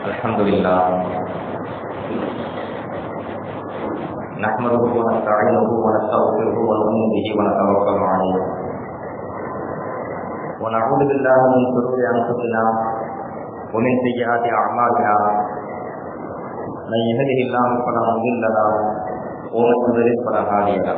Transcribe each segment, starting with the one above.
الحمد لله نحمده ونستعينه ونستغفره ونؤمن به ونتوكل عليه ونعوذ بالله من شرور انفسنا ومن سيئات اعمالنا من يهده الله فلا مضل له ومن يضلل فلا هادي له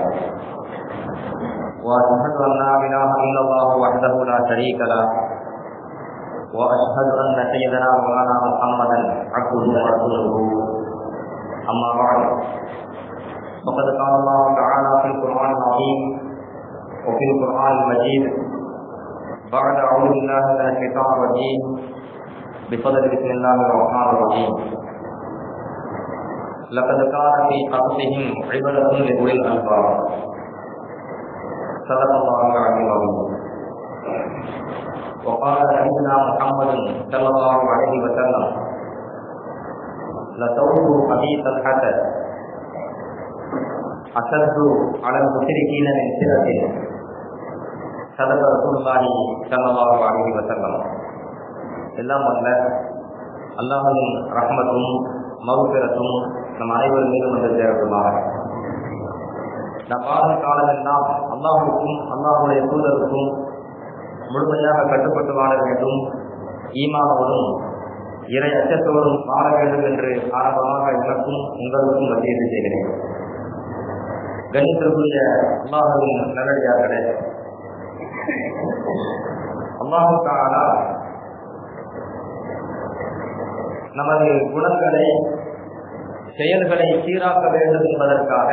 واشهد ان لا اله الا الله وحده لا شريك له واشهد ان سيدنا مولانا محمدا عبده ورسوله اما بعد فقد قال الله تعالى في القران العظيم وفي القران المجيد بعد اعوذ بالله من الشيطان الرجيم بفضل بسم الله الرحمن الرحيم لقد كان في قصصهم عبرة لأولي الألباب صدق الله العظيم العظيم وقال سيدنا محمد صلى الله عليه وسلم لتوه حديث الحسد أشد على المشركين من سرة صدق رسول الله صلى الله عليه وسلم எல்லாம் வல்ல அல்லாஹின் ரஹ்மத்தும் மகுபிரத்தும் நம் அனைவரும் மீதும் வந்து சேரட்டுமாக நம் வாழும் காலமெல்லாம் அல்லாஹுக்கும் அல்லாஹுடைய தூதருக்கும் முழுமையாக கட்டுப்பட்டு வாழ வேண்டும் ஈமானோடும் இறை அச்சத்தோடும் வாழ வேண்டும் என்று ஆரம்பமாக எனக்கும் உங்களுக்கும் வசியத்தை செய்கிறேன் கணித்திற்குரிய அல்லாஹுவின் நல்லடியார்களே அல்லாஹு தாலா நமது குணங்களை செயல்களை சீராக்க வேண்டும் என்பதற்காக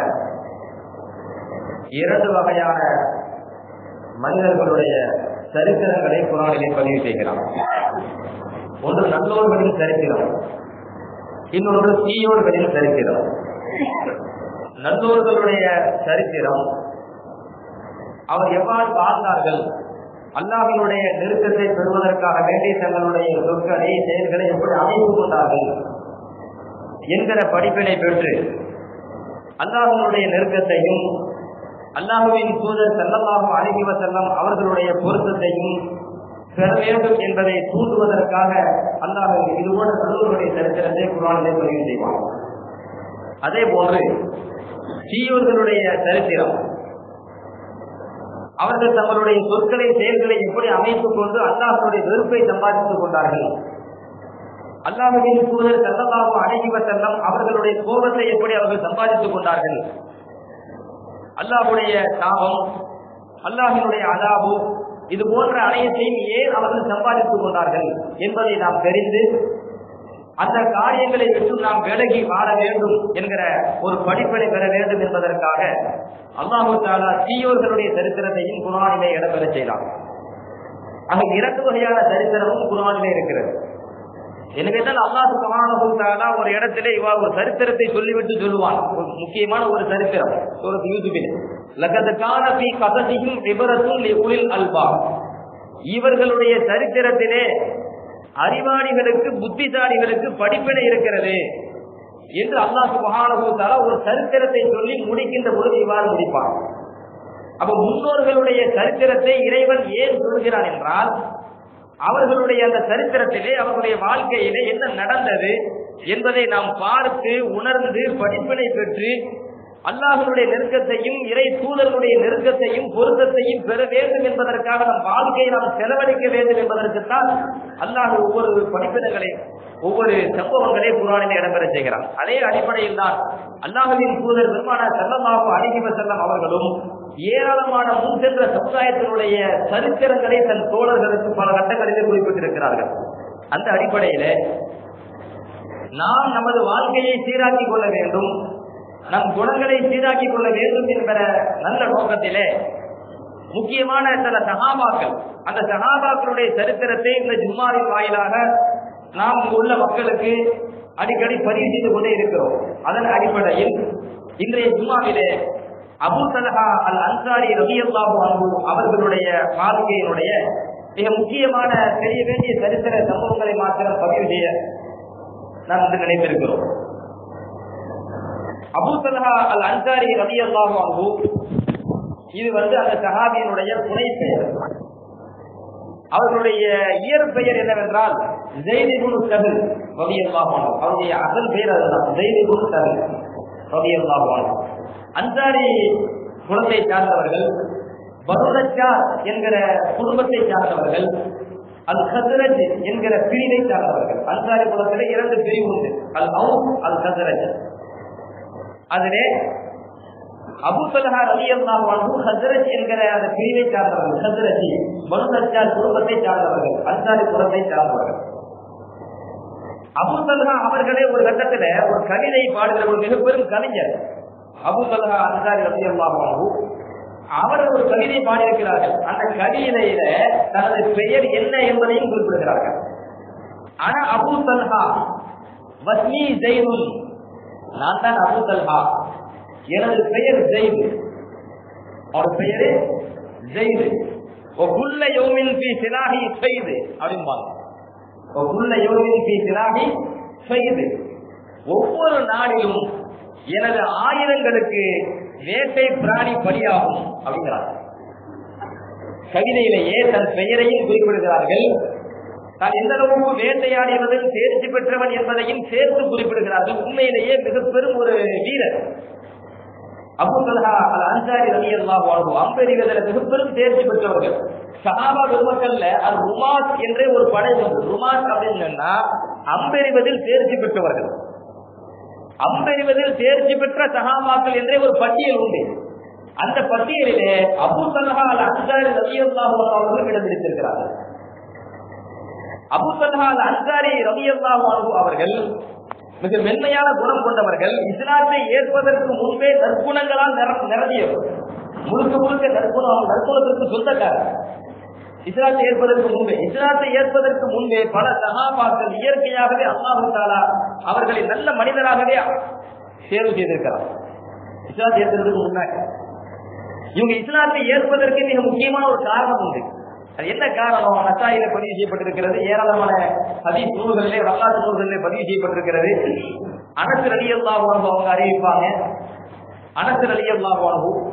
இரண்டு வகையான மனிதர்களுடைய சரித்திரங்களை குரானிலே பதிவு செய்கிறான் ஒன்று நல்லோர்களின் சரித்திரம் இன்னொன்று தீயோர்களின் சரித்திரம் நல்லோர்களுடைய சரித்திரம் அவர் எவ்வாறு வாழ்ந்தார்கள் அல்லாஹினுடைய நெருக்கத்தை பெறுவதற்காக வேண்டி தங்களுடைய சொற்களை செயல்களை எப்படி அமைத்துக் கொண்டார்கள் என்கிற படிப்பினை பெற்று அல்லாஹினுடைய நெருக்கத்தையும் அல்லாஹுவின் தூதர் செல்லல்லாகும் அழகிவ செல்லம் அவர்களுடைய பொருத்தத்தையும் பெற வேண்டும் என்பதை தூண்டுவதற்காக அல்லாஹ் இதுபோன்ற நல்லவர்களுடைய சரித்திரத்தை குரானிலே பதிவு செய்வார் அதே போன்று தீயோர்களுடைய சரித்திரம் அவர்கள் தங்களுடைய சொற்களை செயல்களை எப்படி அமைத்துக் கொண்டு அல்லாஹனுடைய வெறுப்பை சம்பாதித்துக் கொண்டார்கள் அல்லாஹுவின் தூதர் செல்லல்லாகும் அழகிவ செல்லம் அவர்களுடைய கோபத்தை எப்படி அவர்கள் சம்பாதித்துக் கொண்டார்கள் அல்லாஹுடைய சாபம் அல்லாஹினுடைய அலாபு இது போன்ற அனைத்தையும் ஏன் அவர்கள் சம்பாதித்துக் கொண்டார்கள் என்பதை நாம் தெரிந்து அந்த காரியங்களை விட்டு நாம் விலகி வாழ வேண்டும் என்கிற ஒரு படிப்பினை பெற வேண்டும் என்பதற்காக அல்லாஹு தாலா தீயோர்களுடைய சரித்திரத்தையும் குரானிலே இடம்பெற செய்தார் அங்கு இரண்டு வகையான சரித்திரமும் குரானிலே இருக்கிறது எனவேதான் அல்லாஹு கமானா ஒரு இடத்திலே இவா ஒரு சரித்திரத்தை சொல்லிவிட்டு சொல்லுவான் ஒரு முக்கியமான ஒரு சரித்திரம் ஒரு யூசுபில் லகது காணபி கசதியும் விபரத்தும் உளில் அல்பா இவர்களுடைய சரித்திரத்திலே அறிவாளிகளுக்கு புத்திசாலிகளுக்கு படிப்பினை இருக்கிறது என்று அல்லாஹு மகானபூத்தால ஒரு சரித்திரத்தை சொல்லி முடிக்கின்ற பொழுது இவ்வாறு முடிப்பான் அப்ப முன்னோர்களுடைய சரித்திரத்தை இறைவன் ஏன் சொல்கிறான் என்றால் அவர்களுடைய அந்த சரித்திரத்திலே அவர்களுடைய வாழ்க்கையிலே என்ன நடந்தது என்பதை நாம் பார்த்து உணர்ந்து படிப்பினை பெற்று அல்லாஹனுடைய நெருக்கத்தையும் இறை தூதர்களுடைய நெருக்கத்தையும் பொருத்தத்தையும் பெற வேண்டும் என்பதற்காக நம் வாழ்க்கையை நாம் செலவழிக்க வேண்டும் என்பதற்குத்தான் அல்லாஹ் ஒவ்வொரு படிப்பினங்களையும் ஒவ்வொரு சம்பவங்களை குரானில் இடம்பெற செய்கிறார் அதே அடிப்படையில் தான் அல்லாஹுவின் தூதர் பெருமான செல்லமாக அழகிவ செல்லம் அவர்களும் ஏராளமான முன் சென்ற சமுதாயத்தினுடைய சரித்திரங்களை தன் தோழர்களுக்கு பல கட்டங்களிலே குறிப்பிட்டிருக்கிறார்கள் அந்த அடிப்படையில நாம் நமது வாழ்க்கையை சீராக்கிக் கொள்ள வேண்டும் நம் குணங்களை சீராக்கிக் கொள்ள வேண்டும் என்கிற நல்ல நோக்கத்திலே முக்கியமான சில சகாபாக்கள் அந்த சகாபாக்களுடைய சரித்திரத்தை இந்த ஜும்மாவின் வாயிலாக நாம் இங்கு உள்ள மக்களுக்கு அடிக்கடி பதிவு செய்து கொண்டே இருக்கிறோம் அதன் அடிப்படையில் இன்றைய ஜும்மாவிலே அபு சலஹா அல் அன்சாரி ரபியல்லாஹு அன்பு அவர்களுடைய வாழ்க்கையினுடைய மிக முக்கியமான தெரிய வேண்டிய சரித்திர சம்பவங்களை மாத்திரம் பதிவு செய்ய நாம் வந்து நினைத்திருக்கிறோம் அபு சலஹா அல் அன்சாரி ரபியல்லாஹு அன்பு இது வந்து அந்த சஹாபியினுடைய துணை பெயர் அவர்களுடைய இயற்பெயர் என்னவென்றால் ஜெய்திபுல் சஹில் ரலியல்லாஹு அவருடைய அசல் பெயர் அதுதான் ஜெய்திபுல் சஹில் ரலியல்லாஹு அன்சாரி குலத்தை சார்ந்தவர்கள் பருதச்சார் என்கிற குடும்பத்தை சார்ந்தவர்கள் அல் ஹசரஜ் என்கிற பிரிவை சார்ந்தவர்கள் அன்சாரி குலத்திலே இரண்டு பிரிவு உண்டு அல் அவுஸ் அல் ஹசரஜ் அதிலே அபு சலஹா ரவி அல்லாஹு ஹசரத் என்கிற அந்த பிரிவை சார்ந்தவர்கள் ஹசரத் பனுதச்சார் குடும்பத்தை சார்ந்தவர்கள் அன்சாரி குலத்தை சார்ந்தவர்கள் அபு சல்ஹா அவர்களே ஒரு கட்டத்துல ஒரு கவிதை பாடுகிற ஒரு மிக பெரும் கவிஞர் அபு சல்ஹா அன்சாரி ரவி அல்லாஹு அவர் ஒரு கவிதை பாடியிருக்கிறார்கள் அந்த கவிதையில தனது பெயர் என்ன என்பதையும் குறிப்பிடுகிறார்கள் ஆனா அபு சல்ஹா வஸ்மி ஜெய்துல் நான் தான் அபு சல்ஹா எனது பெயர் ஜெயிது அவர் பெயரு ஜெயிது ஒகுல்ல யோமின் பி சிலாகி செய்து அப்படிம்பாங்க ஒகுல்ல யோமின் பி சிலாகி செய்து ஒவ்வொரு நாளிலும் எனது ஆயிரங்களுக்கு வேட்டை பிராணி பலியாகும் அப்படிங்கிறார் கவிதையிலேயே தன் பெயரையும் குறிப்பிடுகிறார்கள் தான் எந்த அளவுக்கு வேட்டையாடியவதில் தேர்ச்சி பெற்றவன் என்பதையும் சேர்த்து குறிப்பிடுகிறார்கள் உண்மையிலேயே மிக பெரும் ஒரு வீரர் அபு சலஹா அல் அன்சாரி ரவி அல்லாஹ் வாழ்வு அம்பெறிவதில் மிக பெரும் தேர்ச்சி பெற்றவர்கள் சஹாபா பெருமக்கள்ல அது ருமாஸ் என்றே ஒரு படை உண்டு ருமாஸ் அப்படின்னு சொன்னா அம்பெறிவதில் தேர்ச்சி பெற்றவர்கள் அம்பெறிவதில் தேர்ச்சி பெற்ற சஹாபாக்கள் என்றே ஒரு பட்டியல் உண்டு அந்த பட்டியலிலே அபு சலஹா அல் அன்சாரி ரவி அல்லாஹ் அவர்களும் இடம் பிடித்திருக்கிறார்கள் அபு சலஹா அல் அன்சாரி ரவி அல்லாஹ் அவர்கள் மிக மென்மையான குணம் கொண்டவர்கள் இஸ்லாத்தை ஏற்பதற்கு முன்பே நற்குணங்களால் நிரம்பியவர் முழுக்க முழுக்க நற்குணம் நற்குணத்திற்கு சொந்தக்காரர் இஸ்லாத்தை ஏற்பதற்கு முன்பே இஸ்லாத்தை ஏற்பதற்கு முன்பே பல சகாபாக்கள் இயற்கையாகவே அல்லாஹு தாலா அவர்களை நல்ல மனிதராகவே தேர்வு செய்திருக்கிறார் இஸ்லாத்தை ஏற்பதற்கு முன்னாடி இவங்க இஸ்லாத்தை ஏற்பதற்கு மிக முக்கியமான ஒரு காரணம் உண்டு அது என்ன காரணம் நசாயில பதிவு செய்யப்பட்டிருக்கிறது ஏராளமான ஹதீஸ் நூல்களிலே வரலாற்று நூல்களிலே பதிவு செய்யப்பட்டிருக்கிறது அனசு அலி அல்லாஹ் அவங்க அறிவிப்பாங்க அனசு அலி அல்லாஹ்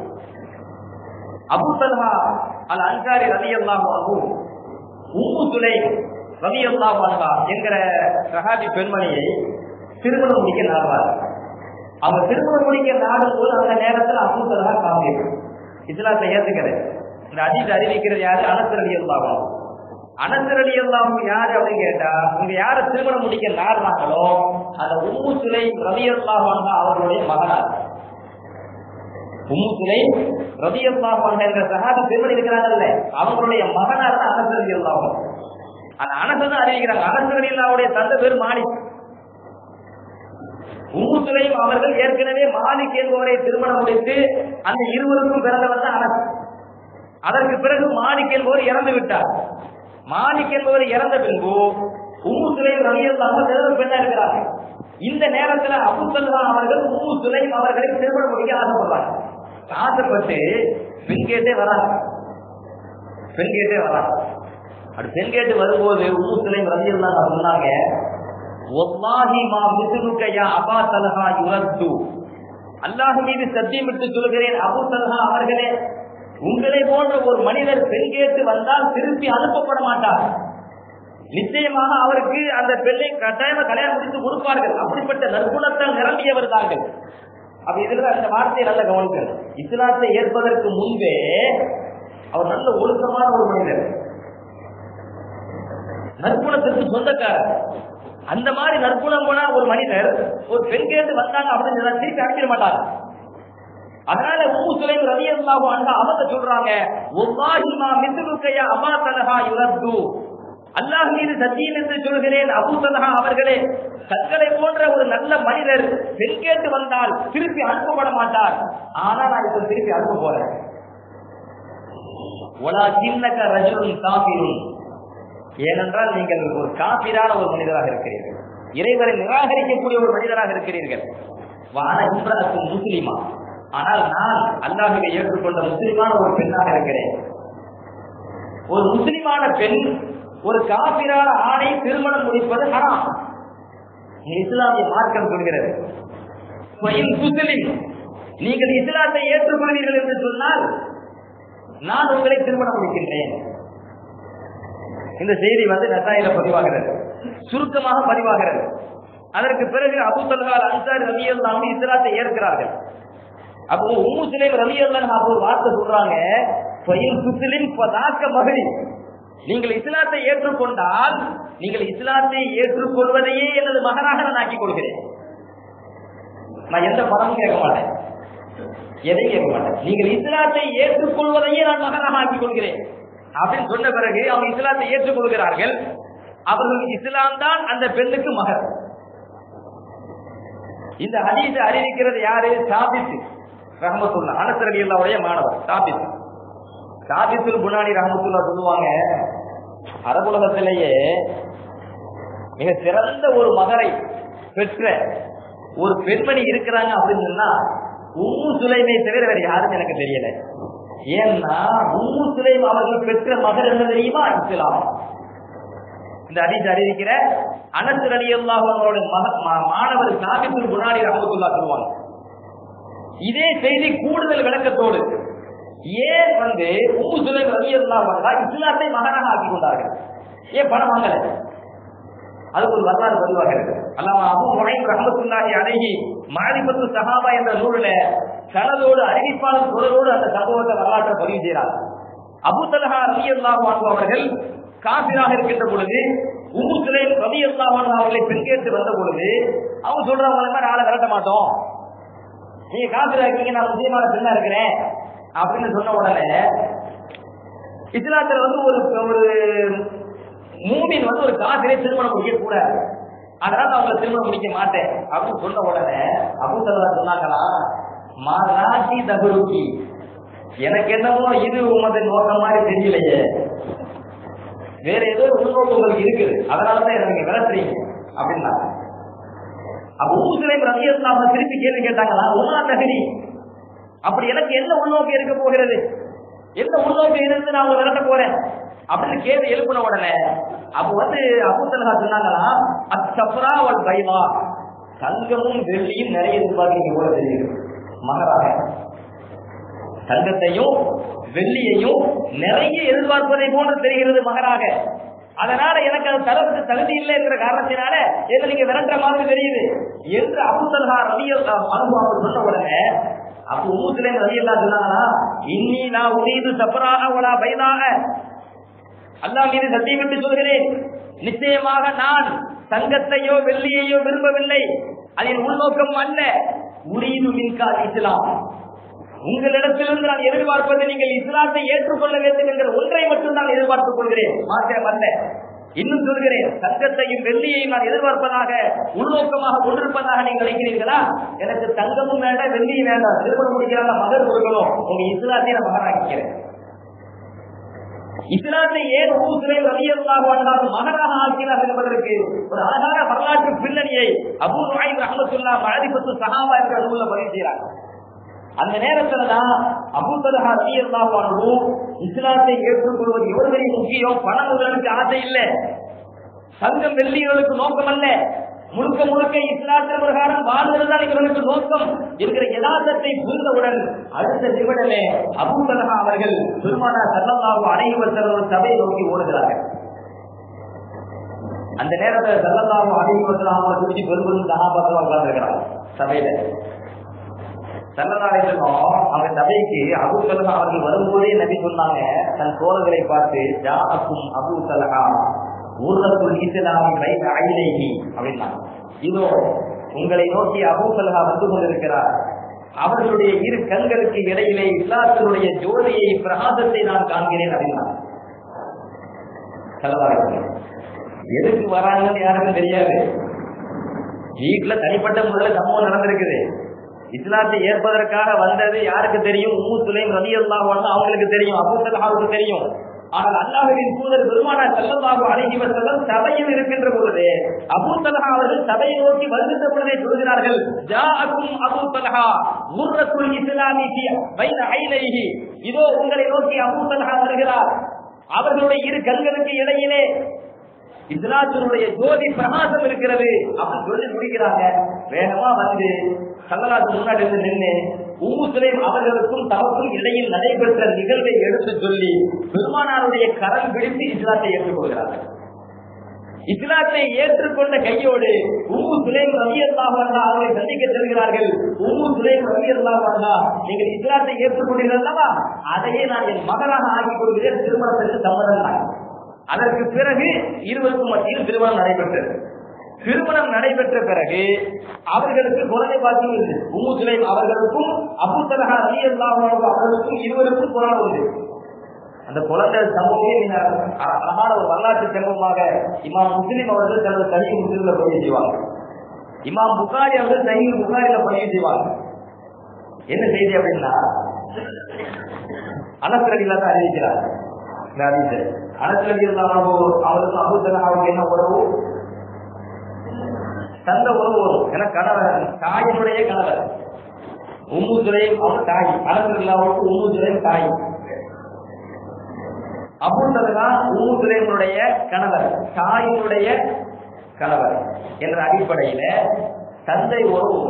அபு சல்ஹா அல் அன்சாரி ரவி அல்லாஹ் உம்மு துலை ரவி அல்லாஹ் என்கிற சஹாபி பெண்மணியை திருமணம் முடிக்க நாடுவார் அவங்க திருமணம் முடிக்க நாடும் போது அந்த நேரத்தில் அபு சல்ஹா காமியம் இஸ்லாத்தை ஏத்துக்கிறது இந்த அதிக அறிவிக்கிறது யாரு அனசர் அலி அல்லாவும் அனசர் அலி அல்லாவும் யாரு அப்படின்னு கேட்டா இங்க யார திருமணம் முடிக்க நாடுறாங்களோ அந்த உம்மு சுலை ரவி அல்லாஹான் அவர்களுடைய மகனார் உம்மு சுலை ரவி அல்லாஹான் என்ற சகாபி திருமணம் இருக்கிறாங்கல்ல அவங்களுடைய மகனார் தான் அனசர் அலி அல்லாவும் அந்த அனசர் தான் அறிவிக்கிறாங்க அனசர் அலி அல்லாவுடைய தந்தை பேர் மாலிக் உம்முத்துலையும் அவர்கள் ஏற்கனவே மாலிக் என்பவரை திருமணம் முடித்து அந்த இருவருக்கும் பிறந்தவர் தான் அனஸ் அதற்கு பிறகு மாலிக் என்பவர் இறந்து விட்டார் மாலிக் என்பவர் இறந்த பின்பு உம்மு சுலைம் ரவியல்லாம திருமணம் பெண்ணா இருக்கிறார்கள் இந்த நேரத்துல அபு சல்ஹா அவர்கள் உம்மு சுலைம் அவர்களை திருமணம் முடிக்க ஆசைப்படுறாங்க ஆசைப்பட்டு பெண் கேட்டே வராங்க பெண் கேட்டே வராங்க அப்படி பெண் கேட்டு வரும்போது உம்மு சுலைம் ரவியல்லாம சொன்னாங்க ஒல்லாஹி மா மிசுலுக்க யா அபா தலஹா யுரத்து அல்லாஹ் மீது சத்தியமிட்டு சொல்கிறேன் அபு தலஹா அவர்களே உங்களை போன்ற ஒரு மனிதர் பெண் கேட்டு வந்தால் திருப்பி அனுப்பப்பட மாட்டார் நிச்சயமாக அவருக்கு அந்த பெண்ணை கட்டாயமா கல்யாணம் முடித்து கொடுப்பார்கள் அப்படிப்பட்ட நற்குணத்தால் நிரம்பியவர் தாங்கள் அப்ப இதுல அந்த வார்த்தையை நல்ல கவனிக்கணும் இஸ்லாத்தை ஏற்பதற்கு முன்பே அவர் நல்ல ஒழுக்கமான ஒரு மனிதர் நற்குணத்திற்கு சொந்தக்காரர் அந்த மாதிரி நற்குணம் போனா ஒரு மனிதர் ஒரு பெண் கேட்டு வந்தாங்க அப்படின்னு சொன்னா திருப்பி அனுப்பிட மாட்டாங்க அதனால உம்மு சுலைம் ரவி அல்லாஹு அண்ணா அவங்க சொல்றாங்க ஒவ்வாஹிமா மிசுலுக்கையா அபா தலஹா யுரத்து அல்லாஹ் மீது சத்தியம் என்று சொல்கிறேன் அபு தலஹா அவர்களே தங்களை போன்ற ஒரு நல்ல மனிதர் பெண் கேட்டு வந்தால் திருப்பி அனுப்பப்பட மாட்டார் ஆனா நான் இப்ப திருப்பி அனுப்ப போறேன் ஒலா சின்னக்க ரஜுலும் காபிரும் ஏனென்றால் நீங்கள் ஒரு காபிரான ஒரு மனிதராக இருக்கிறீர்கள் இறைவரை நிராகரிக்கக்கூடிய ஒரு மனிதராக இருக்கிறீர்கள் வான இம்ராத்து முஸ்லிமா ஆனால் நான் அல்லாஹுவை ஏற்றுக்கொண்ட முஸ்லிமான ஒரு பெண்ணாக இருக்கிறேன் ஒரு முஸ்லிமான பெண் ஒரு காபிரான ஆணை திருமணம் முடிப்பது ஹராம் இஸ்லாமிய மார்க்கம் சொல்கிறது முஸ்லிம் நீங்கள் இஸ்லாத்தை ஏற்றுக்கொள்வீர்கள் என்று சொன்னால் நான் உங்களை திருமணம் முடிக்கின்றேன் இந்த செய்தி வந்து நசாயில பதிவாகிறது சுருக்கமாக பதிவாகிறது அதற்கு பிறகு அபு தல்ஹால் அன்சாரி ரலியல்லாஹு இஸ்லாத்தை ஏற்கிறார்கள் அப்போ உம்மு சுலைம் ரலியல்லாஹு ஒரு வார்த்தை சொல்றாங்க ஃபைன் சுஸ்லிம் ஃபதாக்க மகரி நீங்கள் இஸ்லாத்தை ஏற்றுக்கொண்டால் நீங்கள் இஸ்லாத்தை ஏற்றுக்கொள்வதையே எனது மகனாக நான் ஆக்கிக் கொள்கிறேன் நான் எந்த பணமும் கேட்க மாட்டேன் எதையும் கேட்க மாட்டேன் நீங்கள் இஸ்லாத்தை ஏற்றுக்கொள்வதையே நான் மகனாக ஆக்கிக் கொள்கிறேன் அப்படின்னு சொன்ன பிறகு அவங்க இஸ்லாத்தை ஏற்றுக்கொள்கிறார்கள் அவர்கள் இஸ்லாம் தான் அந்த பெண்ணுக்கு மகன் இந்த ஹதீஸை அறிவிக்கிறது யாரு சாபித் ரஹமத்துல்லா அனசரடி அல்லாவுடைய மாணவர் சாபித் சாபித்துல் புனானி ரஹமத்துல்லா சொல்லுவாங்க அரபுலகத்திலேயே மிக சிறந்த ஒரு மகரை பெற்ற ஒரு பெண்மணி இருக்கிறாங்க அப்படின்னு சொன்னா உம்மு சுலைமை தவிர வேற யாரும் எனக்கு தெரியல ஏன்னா உம்மு சுலைம் அவர்கள் பெற்ற மகர் என்ன தெரியுமா இஸ்லாம் இந்த ஹதீஸ் அறிவிக்கிற அனசர் அலி அல்லாஹோட மாணவர் சாபித்துல் புனானி ரஹமத்துல்லா சொல்லுவாங்க இதே செய்தி கூடுதல் விளக்கத்தோடு ஏன் வந்து உம்மு சுலைம் ரவி அல்லா இஸ்லாத்தை மகனாக ஆக்கி கொண்டார்கள் ஏன் பணம் வாங்கல அதுக்கு ஒரு வரலாறு பதிவாக இருக்கு அல்லாம அபு முறையும் ரஹமத்துல்லாஹி அழகி மாரிபத்து சஹாபா என்ற நூலில் சனதோடு அறிவிப்பாளர் தொடரோடு அந்த சம்பவத்தை வரலாற்றை பதிவு செய்கிறார் அபு தலஹா ரவி அல்லாஹ் அவர்கள் காபிராக இருக்கின்ற பொழுது உம்மு சுலைம் ரவி அல்லாஹ் அவர்களை பெண்கேட்டு வந்த பொழுது அவங்க சொல்றவங்க மாதிரி ஆளை விரட்ட மாட்டோம் நீங்க காபிரா இருக்கீங்க நான் முஸ்லீமான பெண்ணா இருக்கிறேன் அப்படின்னு சொன்ன உடனே இஸ்லாத்துல வந்து ஒரு ஒரு மூமின் வந்து ஒரு காசிரை திருமணம் முடிக்க கூடாது அதனால அவங்களை திருமணம் முடிக்க மாட்டேன் அப்படின்னு சொன்ன உடனே அபுசல்லா சொன்னாங்களா மாராட்டி தகுருக்கி எனக்கு என்னமோ இது உமது நோக்கம் மாதிரி தெரியலையே வேற ஏதோ உள்நோக்கம் உங்களுக்கு இருக்குது அதனாலதான் என்ன நீங்க விளக்குறீங்க அப்படின்னா அப்ப ஊசுலையும் ரவியல்லாம திருப்பி கேள்வி கேட்டாங்களா உமா நகரி அப்படி எனக்கு என்ன உள்நோக்கம் இருக்க போகிறது எந்த உள்நோக்கம் இருந்து நான் உங்களை விரட்ட போறேன் அப்படின்னு கேள்வி எழுப்பின உடனே அப்ப வந்து அபுத்தலகா சொன்னாங்களா அச்சப்ரா அவள் பைவா தங்கமும் வெள்ளியும் நிறைய எதிர்பார்க்கறீங்க போல தெரியுது மகராக தங்கத்தையும் வெள்ளியையும் நிறைய எதிர்பார்ப்பதை போன்று தெரிகிறது மகராக அதனால எனக்கு அது தரவுக்கு தகுதி இல்லை என்கிற காரணத்தினால என்ன நீங்க விரட்டுற மாதிரி தெரியுது என்று அபுத்தல்ஹா ரவியல் அனுபவம் சொன்ன உடனே அப்போ ஊத்துல ரவியல்லா சொன்னாங்களா இன்னி நான் உனீது சப்பராக உலா பைதாக அல்லா மீது சத்தியம் விட்டு சொல்கிறேன் நிச்சயமாக நான் தங்கத்தையோ வெள்ளியையோ விரும்பவில்லை அதில் உள்நோக்கம் அல்ல உரீது மின்கா இஸ்லாம் உங்களிடத்திலிருந்து நான் எதிர்பார்ப்பது நீங்கள் இஸ்லாத்தை ஏற்றுக்கொள்ள வேண்டும் என்கிற ஒன்றை மட்டும் நான் எதிர்பார்த்துக் கொள்கிறேன் மாத்திரம் அல்ல இன்னும் சொல்கிறேன் தங்கத்தையும் வெள்ளியையும் நான் எதிர்பார்ப்பதாக உள்நோக்கமாக கொண்டிருப்பதாக நீங்கள் நினைக்கிறீர்களா எனக்கு தங்கமும் வேண்டாம் வெள்ளியும் வேண்டாம் திருமணம் முடிக்கிறாங்க மகர் கொடுக்கணும் உங்க இஸ்லாத்தை நான் மகனாக்கிறேன் இஸ்லாத்தை ஏன் ஊசுரை ரவியல்லாக மகனாக ஆக்கினார் என்பதற்கு ஒரு அழகான வரலாற்று பின்னணியை அபூ நாயின் ரஹமத்துல்லா மாரிபத்து சஹாபா என்ற நூல்ல பதிவு செய்கிறார் அந்த நேரத்துல தான் அபூதலஹா ரலியல்லாஹு இஸ்லாத்தை ஏற்றுக்கொள்வது எவ்வளவு முக்கியம் பணம் உங்களுக்கு ஆசை இல்லை தங்கம் வெள்ளிகளுக்கு நோக்கம் அல்ல முழுக்க முழுக்க இஸ்லாத்தின் பிரகாரம் வாழ்வதுதான் இவர்களுக்கு நோக்கம் என்கிற யதார்த்தத்தை புரிந்தவுடன் அடுத்த நிமிடமே அபூதலஹா அவர்கள் பெருமானா சல்லல்லாஹு அலைஹி வஸல்லம் சபையை நோக்கி ஓடுகிறார்கள் அந்த நேரத்தில் சல்லல்லாஹு அலைஹி வஸல்லம் அவரை குறித்து பெரும்பெரும் சகாபாக்கள் உட்கார்ந்திருக்கிறாங்க சபையில சல்லதாரிகளும் அவங்க சபைக்கு அபு சலகா அவர்கள் வரும்போதே நபி சொன்னாங்க தன் தோழர்களை பார்த்து ஜாஅக்கும் அபு சலகா ஊர்லத்துள் ஈசலாமி வைத்த அயிலேகி அப்படின்னா இதோ உங்களை நோக்கி அபு சலகா வந்து கொண்டிருக்கிறார் அவர்களுடைய இரு கண்களுக்கு இடையிலே இஸ்லாத்தினுடைய ஜோதியை பிரகாசத்தை நான் காண்கிறேன் அப்படின்னா சல்லதாரிகள் எதுக்கு வராங்கன்னு யாருக்கும் தெரியாது வீட்டுல தனிப்பட்ட முறையில் சம்பவம் நடந்திருக்குது இஸ்லாத்தை ஏற்பதற்காக வந்தது யாருக்கு தெரியும் உம்மு சுலைம் ரவி அல்லாஹ் அவங்களுக்கு தெரியும் அபு சலாவுக்கு தெரியும் ஆனால் அல்லாஹுவின் தூதர் பெருமானா செல்லல்லாஹு அழகி செல்லம் சபையில் இருக்கின்ற பொழுது அபு தலஹா அவர்கள் சபையை நோக்கி வருகின்ற பொழுதே சொல்கிறார்கள் ஜாஅக்கும் அபு தலஹா முர்ரத்துல் இஸ்லாமி ஃபி பைன ஐனைஹி இதோ உங்களை நோக்கி அபு தலஹா வருகிறார் அவர்களுடைய இரு கண்களுக்கு இடையிலே இஸ்லாத்தினுடைய ஜோதி பிரகாசம் இருக்கிறது அப்படின்னு சொல்லி முடிக்கிறாங்க வேகமா வந்து சல்லலாத்து முன்னாடி இருந்து நின்று உம்மு சுலைம் அவர்களுக்கும் தமக்கும் இடையில் நடைபெற்ற நிகழ்வை எடுத்து சொல்லி பெருமானாருடைய கரம் பிடித்து இஸ்லாத்தை ஏற்றுக்கொள்கிறார்கள் இஸ்லாத்தை ஏற்றுக்கொண்ட கையோடு உம்மு சுலைம் ரவி அல்லாஹா அவர்களை சந்திக்க செல்கிறார்கள் உம்மு சுலைம் ரவி அல்லாஹா நீங்கள் இஸ்லாத்தை ஏற்றுக்கொண்டீர்கள் அல்லவா அதையே நான் என் மகனாக ஆக்கிக் கொள்கிறேன் திருமணத்திற்கு சம்மதம் தான் அதற்கு பிறகு இருவருக்கும் மத்தியில் திருமணம் நடைபெற்றது திருமணம் நடைபெற்ற பிறகு அவர்களுக்கு குழந்தை பாக்கியம் இல்லை உம்மு சுலைம் அவர்களுக்கும் அபு தலஹா ரவி அல்லாஹா அவர்களுக்கும் இருவருக்கும் குழந்தை உண்டு அந்த குழந்தை சமூகமே நீங்க அ- அழகான ஒரு வரலாற்று சம்பவமாக இமாம் முஸ்லிம் அவர்கள் தனது தனி முஸ்லிம்ல பதிவு செய்வாங்க இமாம் புகாரி அவர்கள் தனி புகாரில பதிவு செய்வாங்க என்ன செய்தி அப்படின்னா அனசரடியில தான் அறிவிக்கிறார் இந்த அறிவித்து அனசரடியில் அவருக்கு அபுத்தலாவுக்கு என்ன உறவு தந்த உறவு வரும் ஏன்னா கணவர் தாயினுடைய கணவர் உம்மு துறையும் அவர் தாய் அனசரடில்லாவுக்கு உம்மு துறையும் தாய் அபூசலகா ஊதுரையினுடைய கணவர் தாயினுடைய கணவர் என்ற அடிப்படையில தந்தை உறவு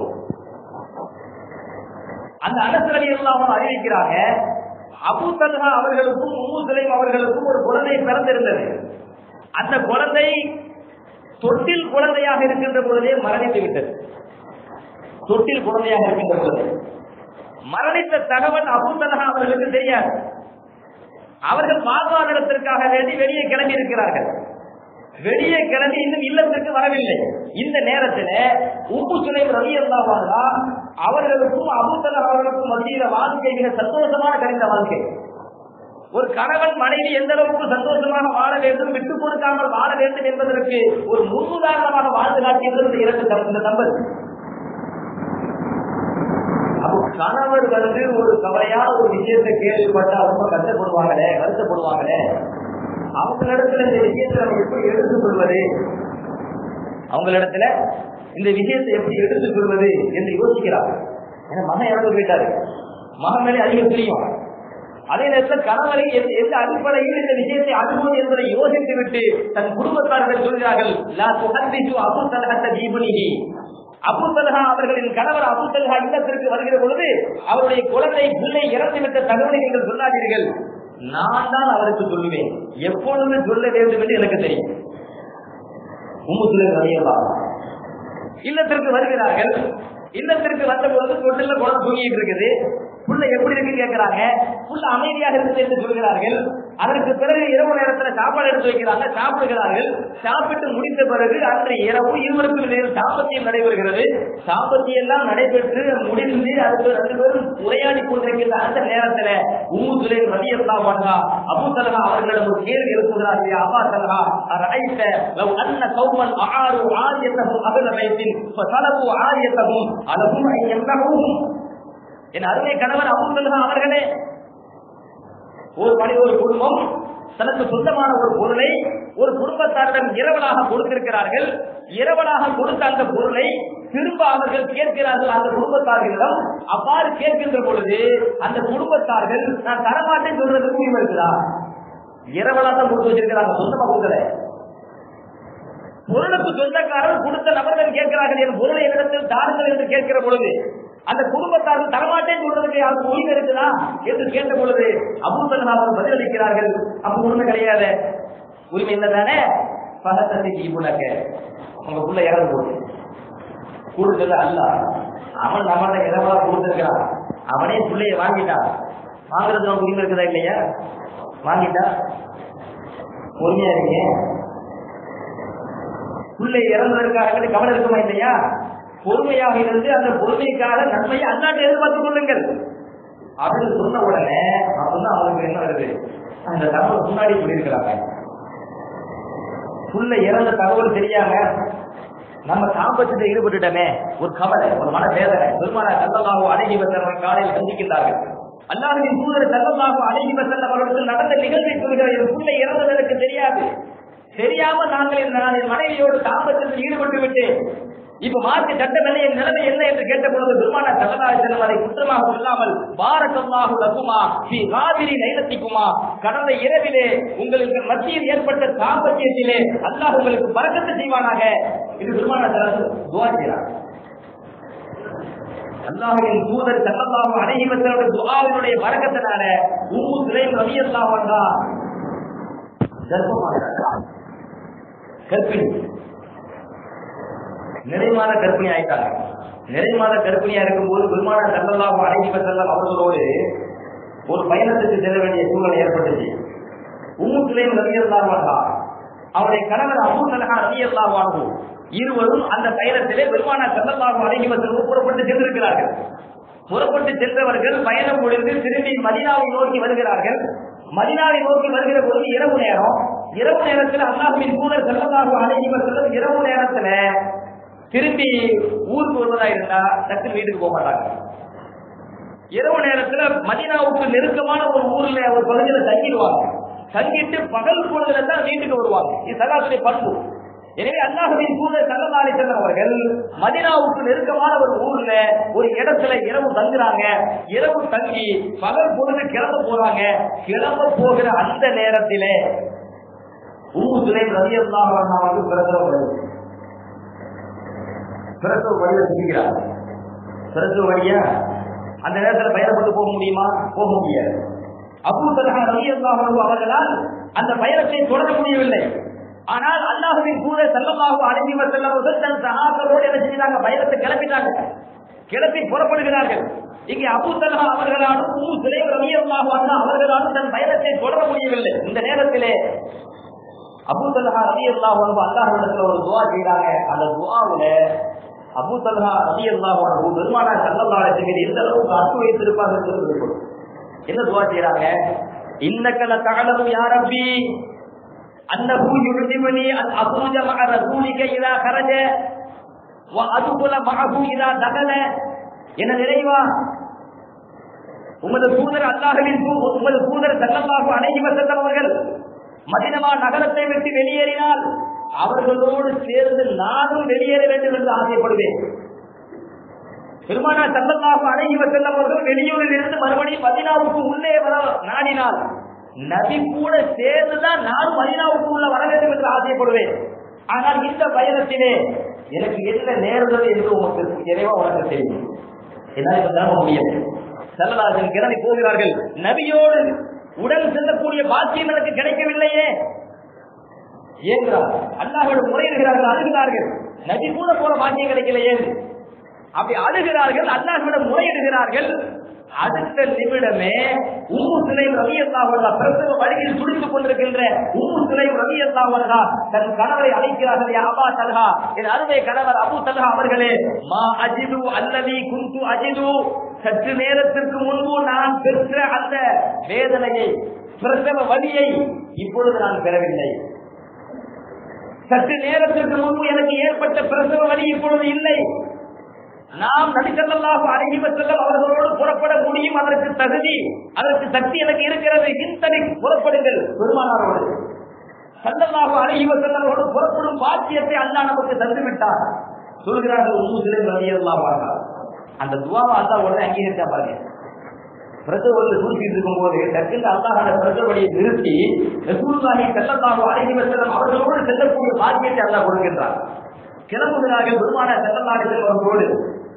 அந்த அனசரடி எல்லாம் அறிவிக்கிறாங்க அபு தல்ஹா அவர்களுக்கும் உம்மு சுலைம் அவர்களுக்கும் ஒரு குழந்தை பிறந்திருந்தது அந்த குழந்தை தொட்டில் குழந்தையாக இருக்கின்ற பொழுதே மரணித்து விட்டது தொட்டில் குழந்தையாக இருக்கின்ற பொழுது மரணித்த தகவல் அபு தல்ஹா அவர்களுக்கு தெரியாது அவர்கள் வாழ்வாதாரத்திற்காக வேண்டி வெளியே கிளம்பி இருக்கிறார்கள் வெளியே கிளம்பி இன்னும் இல்லத்திற்கு வரவில்லை இந்த நேரத்தில் உப்பு சுலைம் ரவி அல்லாவாரா அவர்களுக்கும் அபுத்தல அவர்களுக்கும் மத்தியில வாழ்க்கை மிக சந்தோஷமான கணிந்த வாழ்க்கை ஒரு கணவன் மனைவி எந்த அளவுக்கு சந்தோஷமாக வாழ வேண்டும் விட்டுக் கொடுக்காமல் வாழ வேண்டும் என்பதற்கு ஒரு முன்னுதாரணமாக வாழ்ந்து காட்டியது இந்த இரண்டு தம்- இந்த தம்பதி அப்போ கணவர் வந்து ஒரு கவலையான ஒரு விஷயத்தை கேள்விப்பட்டா ரொம்ப கஷ்டப்படுவாங்களே வருத்தப்படுவாங்களே அவங்களிடத்துல இந்த விஷயத்தை நம்ம எப்படி எடுத்துக் கொள்வது அவங்களிடத்துல இந்த விஷயத்தை எப்படி எடுத்துக் கொள்வது என்று யோசிக்கிறார் ஏன்னா மகன் இறந்து போயிட்டாரு மகன் மேலே அதிக தெரியும் அதே நேரத்தில் கணவரை எந்த எந்த அடிப்படையில் இந்த விஷயத்தை அனுபவம் என்பதை யோசித்து விட்டு தன் குடும்பத்தார்கள் சொல்கிறார்கள் லா துஹத்திசு அபு தலகத்த தீபனிகி அபு தலஹா அவர்களின் கணவர் அபு தலஹா இல்லத்திற்கு வருகிற பொழுது அவருடைய குழந்தை பிள்ளை இறந்துவிட்ட தகவலை நீங்கள் சொல்லாதீர்கள் நான் தான் அவருக்கு சொல்லுவேன் எப்பொழுது சொல்ல வேண்டும் என்று எனக்கு தெரியும் உம்முத்துல அறியலாம் இல்லத்திற்கு வருகிறார்கள் இல்லத்திற்கு வந்த பொழுது தொட்டில குழந்தை தூங்கிட்டு இருக்குது புள்ள எப்படி இருக்குன்னு கேட்கிறாங்க புள்ள அமைதியாக இருக்குது என்று சொல்கிறார்கள் அதற்கு பிறகு இரவு நேரத்துல சாப்பாடு எடுத்து வைக்கிறாங்க சாப்பிடுகிறார்கள் சாப்பிட்டு முடித்த பிறகு அன்று இரவு இருவருக்கும் இடையில் சாம்பத்தியம் நடைபெறுகிறது சாம்பத்தியம் எல்லாம் நடைபெற்று முடிந்து அதுக்கு ரெண்டு பேரும் உரையாடி கொண்டிருக்கின்ற அந்த நேரத்துல உம்மு துலை ரலியல்லா வன்ஹா அபூ தலஹா அவர்களிடம் ஒரு கேள்வி எழுப்புகிறார்கள் அப்பா தலஹா அரைத்த லவ் அன்ன கௌமன் ஆறு ஆரியத்தகும் அகல வைத்தின் ஃபஸலபு ஆரியத்தகும் அலகும் ஐயந்தகும் என் அருமை கணவர் அபூ தலஹா அவர்களே ஒரு மனித ஒரு குடும்பம் தனக்கு சொந்தமான ஒரு பொருளை ஒரு குடும்பத்தாரிடம் இரவலாக கொடுத்திருக்கிறார்கள் இரவலாக கொடுத்த அந்த பொருளை திரும்ப அவர்கள் கேட்கிறார்கள் அந்த குடும்பத்தார்களிடம் அவ்வாறு கேட்கின்ற பொழுது அந்த குடும்பத்தார்கள் நான் தரமாட்டேன் சொல்றதுக்கு உரிமை இருக்குதா இரவலா தான் கொடுத்து வச்சிருக்கிறாங்க சொந்தமா கொடுக்கல பொருளுக்கு சொந்தக்காரர் கொடுத்த நபர்கள் கேட்கிறார்கள் என் பொருளை என்னிடத்தில் தாருங்கள் என்று கேட்கிற பொழுது அந்த குடும்பத்தார்கள் தரமாட்டேன் சொல்றதுக்கு யாருக்கு உரிமை இருக்குதா என்று கேட்ட பொழுது அபூத்தன் அவர்கள் பதிலளிக்கிறார்கள் அப்ப உரிமை கிடையாது உரிமை இல்லை தானே பகத்தந்தைக்கு இப்புனக்க உங்க புள்ள இறந்து போகுது கொடுத்தது அல்ல அவன் நம்மள இரவா கொடுத்திருக்கிறான் அவனே பிள்ளைய வாங்கிட்டான் வாங்குறது உனக்கு உரிமை இருக்குதா இல்லையா வாங்கிட்டா பொறுமையா இருக்கீங்க பிள்ளை இறந்ததற்காக வேண்டி கவலை இருக்குமா இல்லையா பொறுமையாக இருந்து அந்த பொறுமைக்காக நன்மையை அல்லாட்டு எதிர்பார்த்துக் கொள்ளுங்கள் அப்படின்னு சொன்ன உடனே அப்படின்னா அவங்களுக்கு என்ன வருது அந்த தகவல் முன்னாடி சொல்லியிருக்கிறாங்க புள்ள இறந்த தகவல் தெரியாம நம்ம தாம்பத்தியத்தில் ஈடுபட்டுட்டோமே ஒரு கவலை ஒரு மன வேதனை பெருமான கல்லல்லாஹோ அழகி வசனம் காலையில் சந்திக்கின்றார்கள் அல்லாஹின் தூதர் கல்லல்லாஹோ அழகி வசனம் அவர்களுக்கு நடந்த நிகழ்வை சொல்கிற என் புள்ளை இறந்தது எனக்கு தெரியாது தெரியாம நாங்கள் இந்த நான் என் மனைவியோடு தாம்பத்தியத்தில் ஈடுபட்டு விட்டேன் இப்ப மார்க்க சட்டமில்லை என் நிலைமை என்ன என்று கேட்ட பொழுது பெருமான சல்லதாசனம் அதை குற்றமாக சொல்லாமல் பாரக்கல்லாஹு லகுமா ஸ்ரீ காவிரி லைலத்திக்குமா கடந்த இரவிலே உங்களுக்கு மத்தியில் ஏற்பட்ட தாம்பத்தியத்திலே அல்லாஹ் உங்களுக்கு பறக்கத்து செய்வானாக இது பெருமான துவா செய்கிறார் அல்லாஹ்வின் தூதர் சல்லல்லாஹு அலைஹி வஸல்லம் துஆவினுடைய பரக்கத்தினால உம்மு சுலைம் ரலியல்லாஹு அன்ஹா கர்ப்பமாகிறார் கர்ப்பிணி நிறைமாத கர்ப்பிணி ஆயிட்டாங்க நிறைமாத கர்ப்பிணியா இருக்கும்போது பெருமான சல்லல்லாஹு அலைஹி வஸல்லம் அவர்களோடு ஒரு பயணத்துக்கு செல்ல வேண்டிய சூழ்நிலை ஏற்பட்டுச்சு உம்மு சுலைம் ரலியல்லாஹு அன்ஹா அவருடைய கணவர் அபூ தலஹா ரலியல்லாஹு அன்ஹு இருவரும் அந்த பயணத்திலே பெருமான சல்லல்லாஹு அலைஹி வஸல்லம் புறப்பட்டு சென்றிருக்கிறார்கள் புறப்பட்டு சென்றவர்கள் பயணம் முடிந்து திரும்பி மதினாவை நோக்கி வருகிறார்கள் மதினாவை நோக்கி வருகிற பொழுது இரவு நேரம் இரவு நேரத்தில் அல்லாஹுவின் தூதர் சல்லல்லாஹு அலைஹி வஸல்லம் இரவு நேரத்துல திரும்பி ஊருக்கு வருவதா இருந்தா டக்கு வீட்டுக்கு போக மாட்டாங்க இரவு நேரத்துல மதினாவுக்கு நெருக்கமான ஒரு ஊர்ல ஒரு பகுதியில தங்கிடுவாங்க தங்கிட்டு பகல் பொழுதுல தான் வீட்டுக்கு வருவாங்க இது சகாசுடைய பண்பு எனவே அல்லாஹுவின் தூதர் சல்லல்லாஹு செல்லம் அவர்கள் மதினாவுக்கு நெருக்கமான ஒரு ஊர்ல ஒரு இடத்துல இரவு தங்குறாங்க இரவு தங்கி பகல் பொழுது கிளம்ப போறாங்க கிளம்ப போகிற அந்த நேரத்திலே உம்மு சுலைம் ரலியல்லாஹு அன்ஹாவுக்கு பிரசவம் வருது பிரசவ வழியில சிரிக்கிறார் பிரசவ வழியா அந்த நேரத்துல பயணப்பட்டு போக முடியுமா போக முடியாது அபூ தலஹா ரலியல்லாஹு அன்ஹு அவர்களால் அந்த பயணத்தை தொடர முடியவில்லை ஆனால் அல்லாஹுவின் கூட செல்லமாக அடங்கி செல்லம் அவர்கள் தன் சகாக்களோடு என்ன செஞ்சாங்க பயணத்தை கிளப்பிட்டாங்க கிளப்பி புறப்படுகிறார்கள் இங்கே அபு தலஹா அவர்களாலும் உம்மு சுலைம் ரலியல்லாஹு அன்ஹா அவர்களாலும் தன் பயணத்தை தொடர முடியவில்லை இந்த நேரத்திலே அபு தலஹா ரலியல்லாஹு அன்ஹு அல்லாஹ்விடத்துல ஒரு துஆ செய்றாங்க அந்த துஆவுல அபு தலஹா ரலியல்லாஹு அன்ஹு பெருமானார் ஸல்லல்லாஹு அலைஹி வஸல்லம் எந்த அளவுக்கு அர்த்தம் வைத்திருப்பார்கள் என்று இருக்கும் என்ன துஆ செய்றாங்க இன்னக லதஅலமு யா ரப்பி அன்னஹு யுஜிபுனி அன் அخرج மஅ ரசூலிக இதா خرج وادخل معه இதா دخل என்ன நிறைவா உமது தூதர் அல்லாஹ்வின் தூ உமது தூதர் ஸல்லல்லாஹு அலைஹி வஸல்லம் அவர்கள் மதினமா நகரத்தை விட்டு வெளியேறினால் அவர்களோடு சேர்ந்து நானும் வெளியேற வேண்டும் என்று ஆசைப்படுவேன் பெருமானா சல்லல்லாஹு அலைஹி வஸல்லம் அவர்கள் வெளியூரில் இருந்து மறுபடியும் மதீனாவுக்கு உள்ளே வர நாடினால் நபி கூட சேர்ந்துதான் நான் மதீனாவுக்கு உள்ள வர வேண்டும் என்று ஆசைப்படுவேன் ஆனால் இந்த பயணத்திலே எனக்கு என்ன நேர்ந்தது என்று உனக்கு இறைவா உனக்கு தெரியும் என்னால் இப்ப நம்ப முடியாது செல்லலாசன் கிளம்பி போகிறார்கள் நபியோடு உடன் செல்லக்கூடிய பாக்கியம் எனக்கு கிடைக்கவில்லையே ஏங்குறார் அல்லாஹோடு முறையிடுகிறார்கள் அழுகிறார்கள் நபி கூட போற பாக்கியம் கிடைக்கலையே அப்படி அழுகிறார்கள் அல்லாஹிடம் முறையிடுகிறார்கள் அடுத்த நிமிடமே உம்மு சிலையும் ரவியத்தாவர்களா பிரசவ வழியில் துடித்துக் கொண்டிருக்கின்ற உம்மு சிலையும் ரவியத்தாவர்களா தன் கணவரை அழைக்கிறார்கள் யா அபா தல்ஹா என் அருமை கணவர் அபு தல்ஹா அவர்களே மா அஜிது அல்லவி குந்து அஜிது சற்று நேரத்திற்கு முன்பு நான் பெற்ற அந்த வேதனையை பிரசவ வலியை இப்பொழுது நான் பெறவில்லை சற்று நேரத்திற்கு முன்பு எனக்கு ஏற்பட்ட பிரசவ வலி இப்பொழுது இல்லை நாம் நடித்தல்லாக அழகி செல்லம் அவர்களோடு புறப்பட முடியும் அதற்கு தகுதி அதற்கு சக்தி எனக்கு இருக்கிறது இத்தனை புறப்படுங்கள் பெருமானாரோடு சல்லல்லாஹு அழகி செல்லவரோடு புறப்படும் பாக்கியத்தை அல்லா நமக்கு தந்து விட்டார் சொல்கிறார்கள் உண்மை வழியெல்லாம் அந்த துவாவை அல்லா உடனே அங்கீகரிச்சா பாருங்க பிரசவத்தில் தூக்கிட்டு இருக்கும் போது டக்குன்னு அல்லாஹான பிரசவடியை நிறுத்தி ரசூலுல்லாஹி ஸல்லல்லாஹு அலைஹி வஸல்லம் அவர்களோடு செல்லக்கூடிய பாக்கியத்தை அல்லாஹ் கொடுக்கின்றார் கிளம்புகிறார்கள் பெருமான ஸல்லல்லாஹு அலைஹி வஸல்லம் அவர்களோடு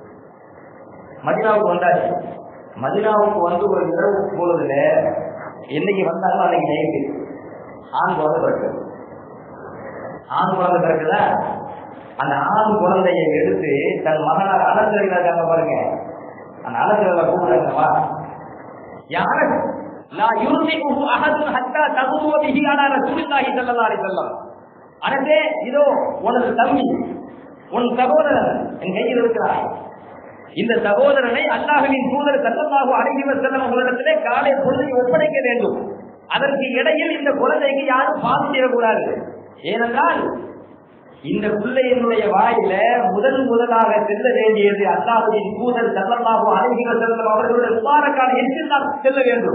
மதினாவுக்கு வந்தாச்சு மதினாவுக்கு வந்து ஒரு இரவு பொழுதுல என்னைக்கு வந்தாலும் அன்னைக்கு நைட்டு ஆண் குழந்தை பிறகு ஆண் குழந்தை பிறகுல அந்த ஆண் குழந்தையை எடுத்து தன் மகனார் அனந்தரில் இருக்காங்க பாருங்க அந்த அனந்தரில் கூப்பிடுறாங்கவா யார நான் யூசிக்கு அகதும் ஹத்தா தகுவதிகி ஆனா ரசூலுல்லாஹி ஸல்லல்லாஹு அலைஹி வஸல்லம் அனதே இதோ உனது தம்பி உன் சகோதரன் என் கையில் இருக்கிறாய் இந்த சகோதரனை அல்லாஹுவின் தூதர் சல்லல்லாஹு அலைஹி வஸல்லம் அவர்களிடத்திலே காலை பொழுது ஒப்படைக்க வேண்டும் அதற்கு இடையில் இந்த குழந்தைக்கு யாரும் பாது செய்யக்கூடாது ஏனென்றால் இந்த பிள்ளையினுடைய வாயில முதல் முதலாக செல்ல வேண்டியது அல்லாஹுவின் தூதர் சல்லல்லாஹு அலைஹி வஸல்லம் அவர்களுடைய முபாரக்கான எச்சில் தான் செல்ல வேண்டும்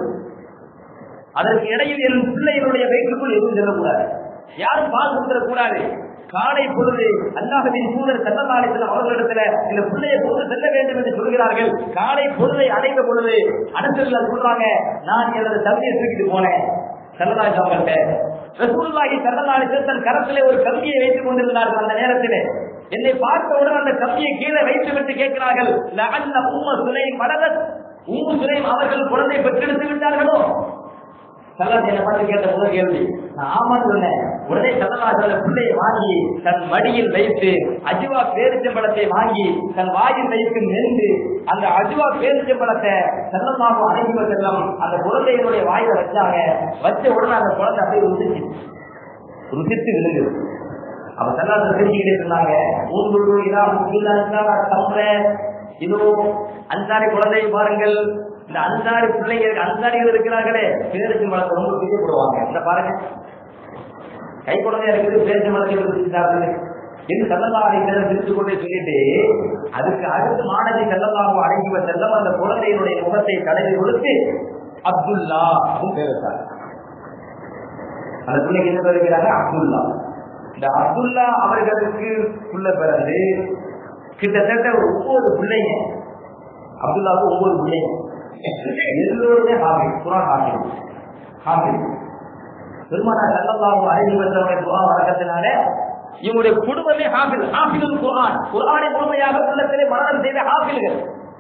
அதற்கு இடையில் என் பிள்ளையினுடைய வயிற்றுக்குள் எதுவும் செல்லக்கூடாது யாரும் பால் கொடுத்துடக்கூடாது காலை பொழுது அல்லாஹின் சூழல் செல்லலாளிகள் அவர்களிடத்துல இந்த பிள்ளையை கொண்டு செல்ல வேண்டும் என்று சொல்கிறார்கள் காலை பொழுதை அடைந்த பொழுது அடுத்ததுல சொல்றாங்க நான் எனது தம்பியை தூக்கிட்டு போனேன் செல்லலாஜ் அவங்கள்ட்ட ரசூல்லாஹி செல்லலாளிகள் தன் கரத்திலே ஒரு கம்பியை வைத்துக் கொண்டிருந்தார்கள் அந்த நேரத்திலே என்னை பார்த்தவுடன் அந்த கம்பியை கீழே வைத்து விட்டு கேட்கிறார்கள் லஅல்ல உம்ம சுலைம் வலதத் உம்மு சுலைம் அவர்கள் குழந்தை பெற்றெடுத்து விட்டார்களோ சல்லத் என்னை பார்த்து கேட்ட முதல் கேள்வி நான் ஆமா சொன்னேன் உடனே சல்லல்லாஹு பிள்ளையை வாங்கி தன் மடியில் வைத்து அஜுவா பேரிச்சம்பழத்தை வாங்கி தன் வாயில் வைத்து மென்று அந்த அஜுவா பேரிச்சம்பழத்தை செல்லமாக அணைந்து செல்லம் அந்த குழந்தையினுடைய வாயில வச்சாங்க வச்ச உடனே அந்த குழந்தை அப்படியே ருசிச்சு ருசித்து விழுங்குது அவ செல்லாத பேசிக்கிட்டே இருந்தாங்க ஊர்குழு இதா முக்கிய தம்புற இதோ அன்சாரி குழந்தையை பாருங்கள் இந்த அன்சாரி பிள்ளைங்க அன்சாரிகள் இருக்கிறார்களே பேருக்கு மலத்தை ரொம்ப பிரியப்படுவாங்க இந்த பாருங்க கை குழந்தையா இருக்குது பேருக்கு மலத்தை பிரிச்சுட்டார்கள் என்று செல்லல்லாவை பிரித்து கொண்டே சொல்லிட்டு அதுக்கு அடுத்து மாணவி செல்லல்லாவும் அடங்கி செல்லம் அந்த குழந்தையினுடைய முகத்தை தடவி கொடுத்து அப்துல்லா பேர் வச்சாங்க அந்த பிள்ளைக்கு என்ன பேர் வைக்கிறாங்க அப்துல்லா இந்த அப்துல்லா அவர்களுக்கு உள்ள பிறந்து கிட்டத்தட்ட ஒவ்வொரு பிள்ளைங்க அப்துல்லாவுக்கு ஒவ்வொரு பிள்ளைங்க எல்லோருமே ஹாஃபி குரான் ஹாஃபி ஹாஃபி பெருமானா சல்லல்லாஹு அலைஹி வஸல்லம் துஆ வழக்கத்தினால இவங்களுடைய குடும்பமே ஹாஃபில் ஹாஃபிலுல் குர்ஆன் குர்ஆனை முழுமையாக உள்ளத்திலே மரணம் செய்த ஹாஃபில்கள்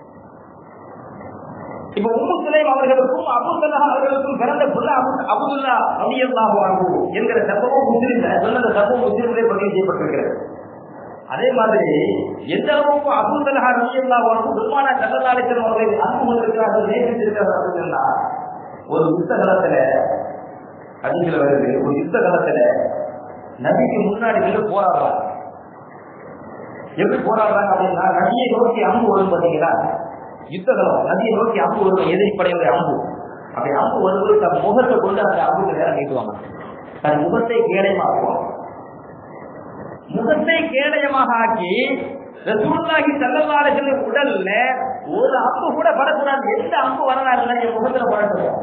இப்ப உம்மு சுலைம் அவர்களுக்கும் அபு சலஹா அவர்களுக்கும் பிறந்த புள்ள அபு அபுதுல்லா ரலியல்லாஹு அன்ஹு என்கிற சம்பவம் முஸ்லிம் சொன்னது சம்பவம் முஸ்லிம்களே பதிவு செய்யப்பட்டிருக்கிறது அதே மாதிரி எந்த அளவுக்கு அபு சலஹா ரலியல்லாஹு அன்ஹு பெருமானா சல்லல்லாஹு அவர்களை அன்பு கொண்டிருக்கிறார்கள் நேசித்திருக்கிறார்கள் சொன்னா ஒரு யுத்த காலத்துல கடிஞ்சில வருது ஒரு யுத்த காலத்துல நபிக்கு முன்னாடி நின்று போராடுறாங்க எப்படி போராடுறாங்க அப்படின்னா நதியை நோக்கி அம்பு வரும் பாத்தீங்களா யுத்த காலம் நதியை நோக்கி அம்பு வரும் எதிரிப்படையுடைய அம்பு அப்படி அம்பு வரும்போது தன் முகத்தை கொண்டு அந்த அம்புக்கு நேரம் நீட்டுவாங்க தன் முகத்தை கேடயமாக்குவாங்க முகத்தை கேடயமாக ஆக்கி ரசூலுல்லாஹி ஸல்லல்லாஹு அலைஹி வஸல்லம் உடல்ல ஒரு அம்பு கூட படக்கூடாது எந்த அம்பு வரலாறு என் முகத்துல படக்கூடாது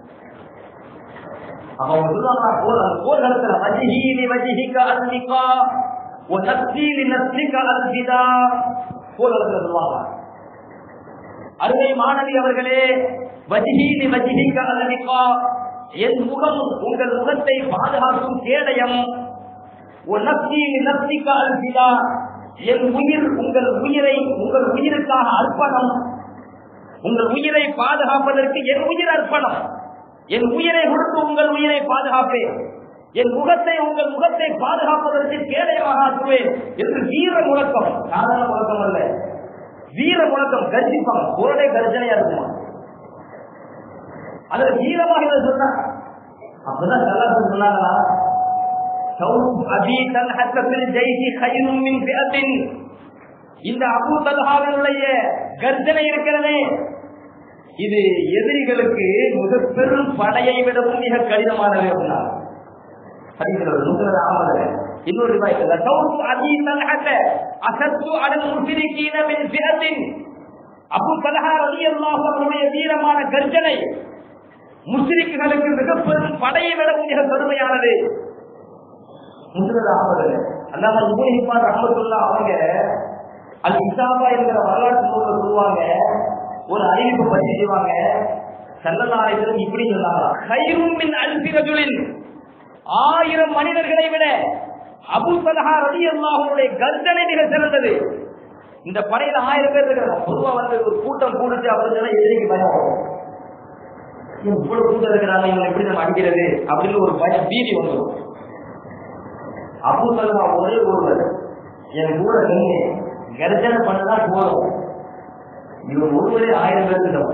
அவங்க சொல்லுவாங்க போர் போர் காலத்துல வஜிஹி வஜிஹிக அன்னிகா ஒ நஸ்லி லி நஸ்லிக அல்ஹிதா போர் காலத்துல சொல்லுவாங்க அருமை மாணவி அவர்களே வஜிஹி வஜிஹிக அன்னிகா என் முகம் உங்கள் முகத்தை பாதுகாக்கும் கேடயம் ஒ நஸ்லி லி நஸ்லிக அல்ஹிதா என் உயிர் உங்கள் உயிரை உங்கள் உயிருக்காக அர்ப்பணம் உங்கள் உயிரை பாதுகாப்பதற்கு என் உயிர் அர்ப்பணம் என் உயிரை கொடுத்து உங்கள் உயிரை பாதுகாப்பேன் என் முகத்தை உங்கள் முகத்தை பாதுகாப்பதற்கு கேடயமாக ஆக்குவேன் என்று வீர முழக்கம் சாதாரண முழக்கம் அல்ல வீர முழக்கம் கர்ஜிப்பாங்க குரலை கர்ஜனையா இருக்குமா அதுல வீரமாக இதை சொன்னா அப்பதான் நல்லா சொன்னாங்களா இந்த அபு தல்ஹாவினுடைய கர்ஜனை இருக்கிறதே இது எதிரிகளுக்கு மிக பெரும் படையை விடவும் மிக கடினமானது அப்படின்னார் இன்னொரு அபு தலஹா அலி அல்லாஹுடைய வீரமான கர்ஜனை முஸ்லிம்களுக்கு மிக பெரும் படையை விடவும் மிக பெருமையானது அல்லாம இபுனிப்பான் ரஹமத்துல்லா அவங்க அல் இசாபா என்கிற வரலாற்று நூல்ல சொல்லுவாங்க ஒரு அறிவிப்பு பற்றி செய்வாங்க செல்லலாரைகளும் இப்படி சொன்னாங்க அல்பிரஜுலின் ஆயிரம் மனிதர்களை விட அபு சலஹா ரவி அல்லாஹனுடைய கர்ஜனை மிக சிறந்தது இந்த படையில ஆயிரம் பேர் இருக்கிறாங்க பொதுவா வந்து ஒரு கூட்டம் கூடுச்சு அப்படின்னு எதிரிக்கு பயம் இவ்வளவு கூட்டம் இருக்கிறாங்க இவங்க எப்படி நம்ம அடிக்கிறது அப்படின்னு ஒரு பயம் பீதி வந்துடும் அபு சலஹா ஒரே ஒருவர் என் கூட நீங்க கர்ஜனை பண்ணதான் போதும் இவன் ஒருவரே ஆயிரம் பேர் கிட்ட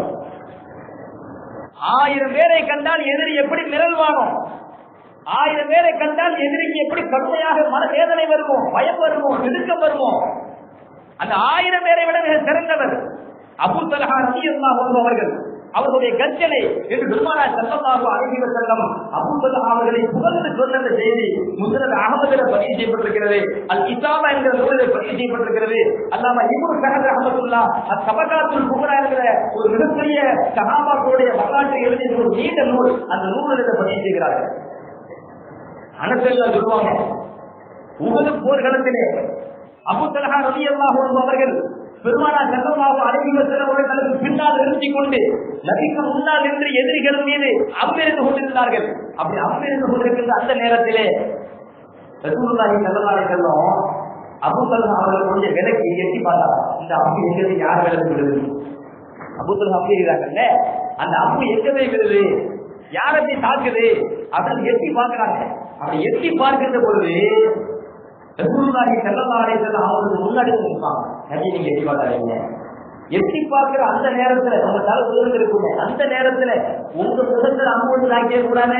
ஆயிரம் பேரை கண்டால் எதிரி எப்படி நிழல்வானோ ஆயிரம் பேரை கண்டால் எதிரிக்கு எப்படி கடுமையாக மன வேதனை வருமோ பயம் வருமோ நெருக்கம் வருமோ அந்த ஆயிரம் பேரை விட மிக சிறந்தவர் அபு தலஹா ரலியல்லா அவர்கள் அவர்களுடைய கர்ஜனை என்று பெருமானா செல்லமாக அறிவிக்க செல்லம் அபு தலஹா அவர்களை புகழ்ந்து சொன்ன அந்த செய்தி முஸ்லிம் அகமதுல பதிவு செய்யப்பட்டிருக்கிறது அல் இசாமா என்கிற நூலில் பதிவு செய்யப்பட்டிருக்கிறது அல்லாம இபுர் சஹத் அஹமதுல்லா சபகாத்துல் குமரா என்கிற ஒரு மிகப்பெரிய சகாபாக்களுடைய வரலாற்றை எழுதிய ஒரு நீண்ட நூல் அந்த நூலில் இதை பதிவு செய்கிறார்கள் அனசெல்லாம் சொல்லுவாங்க உகது போர்களத்திலே அபு தலஹா ரவி அல்லாஹ் அவர்கள் பெருமானா செல்லமாக அழகிவ செல்லவர்களுக்கு பின்னால் நிறுத்திக் கொண்டு நபிக்கு முன்னால் நின்று எதிரிகள் மீது அம்பெறிந்து கொண்டிருந்தார்கள் அப்படி அம்பெறிந்து கொண்டிருக்கின்ற அந்த நேரத்திலே ரசூலுல்லாஹி ஸல்லல்லாஹு அலைஹி வஸல்லம் அபூ தல்ஹா அவர்கள் கொஞ்சம் விலக்கி எட்டி பார்த்தார் இந்த அம்பு எங்கே யார் விலக்கு விடுது அபூ தல்ஹா அம்பு இருக்கிறாங்கல்ல அந்த அம்பு எங்கவே விடுது யாரத்தை தாக்குது அப்படின்னு எட்டி பார்க்கிறாங்க அப்படி எட்டி பார்க்கின்ற பொழுது ரசூலுல்லாஹி ஸல்லல்லாஹு அலைஹி வஸல்லம் அவங்களுக்கு முன்னாடி நிற்பாங்க நபி நீங்க எட்டி பார்க்காதீங்க எட்டி பார்க்கிற அந்த நேரத்துல நம்ம தலை உயர்ந்து இருக்குமே அந்த நேரத்துல உங்க முகத்துல அம்பு தாக்கிய கூடாது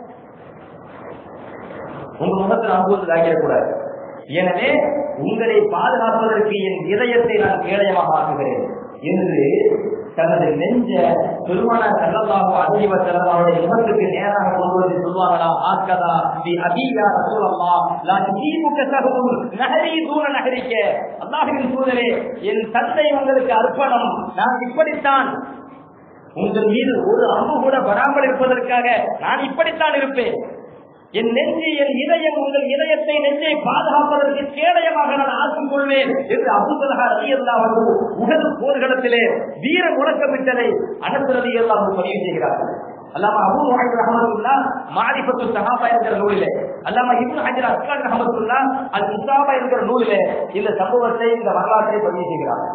உங்க முகத்தில் அம்பூத்து தாக்கிடக்கூடாது எனவே உங்களை பாதுகாப்பதற்கு என் இதயத்தை நான் கேடயமாக ஆக்குகிறேன் என்று தனது நெஞ்ச பெருமான செல்லமாக அதிக செல்லமாவுடைய முகத்துக்கு நேராக கொண்டு வந்து சொல்லுவாங்களா ஆக்கதா தி அபியா ரசூலல்லா லா தீபுக்க சகூர் நகரி தூர நகரிக்க அல்லாஹ்வின் தூதரே என் தந்தை உங்களுக்கு அர்ப்பணம் நான் இப்படித்தான் உங்கள் மீது ஒரு அம்பு கூட வராமல் இருப்பதற்காக நான் இப்படித்தான் இருப்பேன் என் நெஞ்சு என் இதயம் உங்கள் இதயத்தை நெஞ்சை பாதுகாப்பதற்கு கேடயமாக நான் ஆக்கிக் கொள்வேன் என்று அபுதலகா ரலியல்லாஹு அன்ஹு உகது போர்க்களத்திலே வீர முழக்கமிட்டதை அனஸ் ரலியல்லாஹு அன்ஹு பதிவு செய்கிறார்கள் அல்லாம அபு முஹம்மது ரஹமத்துல்லா மாரிஃபத்து சஹாபா என்கிற நூலிலே அல்லாம இப்னு ஹஜர் அஸ்கான் ரஹமத்துல்லா அல் இசாபா என்கிற நூலிலே இந்த சம்பவத்தை இந்த வரலாற்றை பதிவு செய்கிறார்கள்